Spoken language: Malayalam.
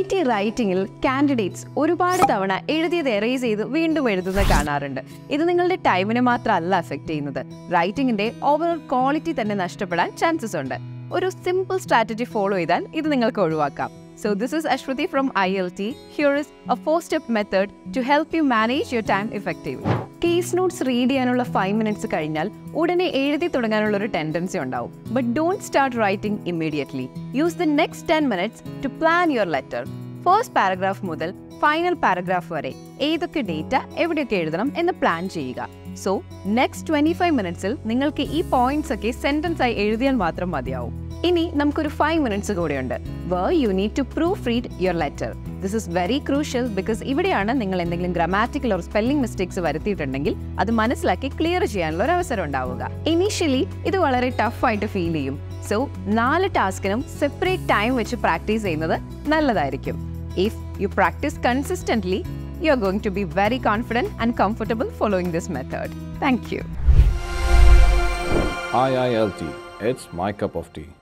ഐ ടി റൈറ്റിംഗിൽ കാൻഡിഡേറ്റ്സ് ഒരുപാട് തവണ എഴുതിയത് എറേസ് ചെയ്ത് വീണ്ടും എഴുതുന്നത് കാണാറുണ്ട് ഇത് നിങ്ങളുടെ ടൈമിനെ മാത്രമല്ല അഫക്റ്റ് ചെയ്യുന്നത് റൈറ്റിംഗിന്റെ ഓവറോൾ ക്വാളിറ്റി തന്നെ നഷ്ടപ്പെടാൻ ചാൻസസ് ഉണ്ട് ഒരു സിമ്പിൾ സ്ട്രാറ്റജി ഫോളോ ചെയ്താൽ ഇത് നിങ്ങൾക്ക് ഒഴിവാക്കാം so this is Aswathy from I L T here is a four step method to help you manage your time effectively case notes read ചെയ്യാനുള്ള ഫൈവ് മിനിറ്റ്സ് കഴിഞ്ഞാൽ ഉടനെ എഴുതി തുടങ്ങാനുള്ള ഒരു ടെൻഡൻസി ഉണ്ടാവും but don't start writing immediately use the next ten minutes to plan your letter first paragraph മുതൽ ഫൈനൽ പാരഗ്രാഫ് വരെ ഏതൊക്കെ ഡേറ്റ എവിടെയൊക്കെ എഴുതണം എന്ന് പ്ലാൻ ചെയ്യുക സോ നെക്സ്റ്റ് ട്വന്റി ഫൈവ് മിനിറ്റ്സിൽ നിങ്ങൾക്ക് ഈ പോയിന്റ്സ് ഒക്കെ സെന്റൻസ് ആയി എഴുതിയാൽ മാത്രം മതിയാവും ഇനി നമുക്കൊരു ഫൈവ് മിനിറ്റ്സ് കൂടെയുണ്ട് where you need to proofread your letter this is very crucial because ഇവിടെയാണ് നിങ്ങൾ എന്തെങ്കിലും ഗ്രാമാറ്റിക്കൽ ഓർ സ്പെല്ലിംഗ് മിസ്റ്റേക്സ് വരുത്തിയിട്ടുണ്ടെങ്കിൽ അത് മനസ്സിലാക്കി ക്ലിയർ ചെയ്യാനുള്ള ഒരു അവസരം ഉണ്ടാവുക ഇനീഷ്യലി ഇത് വളരെ ടഫ് ആയിട്ട് ഫീൽ ചെയ്യും സോ നാല് ടാസ്കിനും സെപ്പറേറ്റ് ടൈം വെച്ച് പ്രാക്ടീസ് ചെയ്യുന്നത് നല്ലതായിരിക്കും if you practise consistently you are going to be very confident and comfortable following this method thank you IILT, it's my cup of tea.